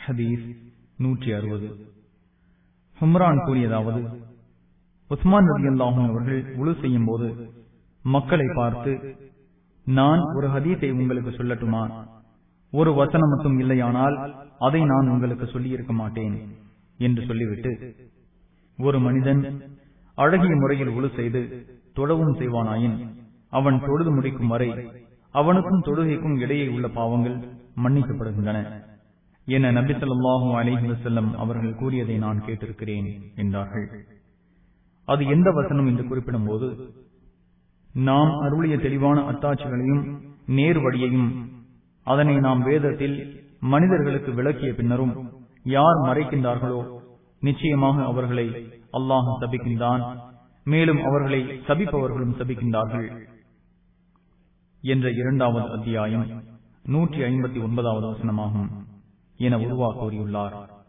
ஹதீஸ் நூற்றி அறுபது ஹும்ரான் கூறியதாவது உஸ்மான் ரதி அல்லாஹும் அவர்கள் உழு செய்யும் போது மக்களை பார்த்து நான் ஒரு ஹதீஸை உங்களுக்கு சொல்லட்டுமா ஒரு வசனம் மட்டும் இல்லையானால் அதை நான் உங்களுக்கு சொல்லியிருக்க மாட்டேன் என்று சொல்லிவிட்டு ஒரு மனிதன் அழகிய முறையில் உழு செய்து தொழவும் செய்வானாயின் அவன் தொழுது முடிக்கும் வரை அவனுக்கும் தொழுகைக்கும் இடையே உள்ள பாவங்கள் மன்னிக்கப்படுகின்றன என நபி சொல்லாஹு அலிஹி வசல்லம் அவர்கள் கூறியதை நான் கேட்டிருக்கிறேன் என்றார்கள் அது எந்த வசனம் என்று குறிப்பிடும் போது நாம் அருளிய தெளிவான அத்தாட்சிகளையும் நேர் வழியையும் அதனை நாம் வேதத்தில் மனிதர்களுக்கு விளக்கிய பின்னரும் யார் மறைக்கின்றார்களோ நிச்சயமாக அவர்களை அல்லாஹ் சபிக்கின்றான் மேலும் அவர்களை சபிப்பவர்களும் சபிக்கின்றார்கள் என்ற இரண்டாவது அத்தியாயம் நூற்றி ஐம்பத்தி ஒன்பதாவது வசனமாகும் என உருவா கூறியுள்ளார்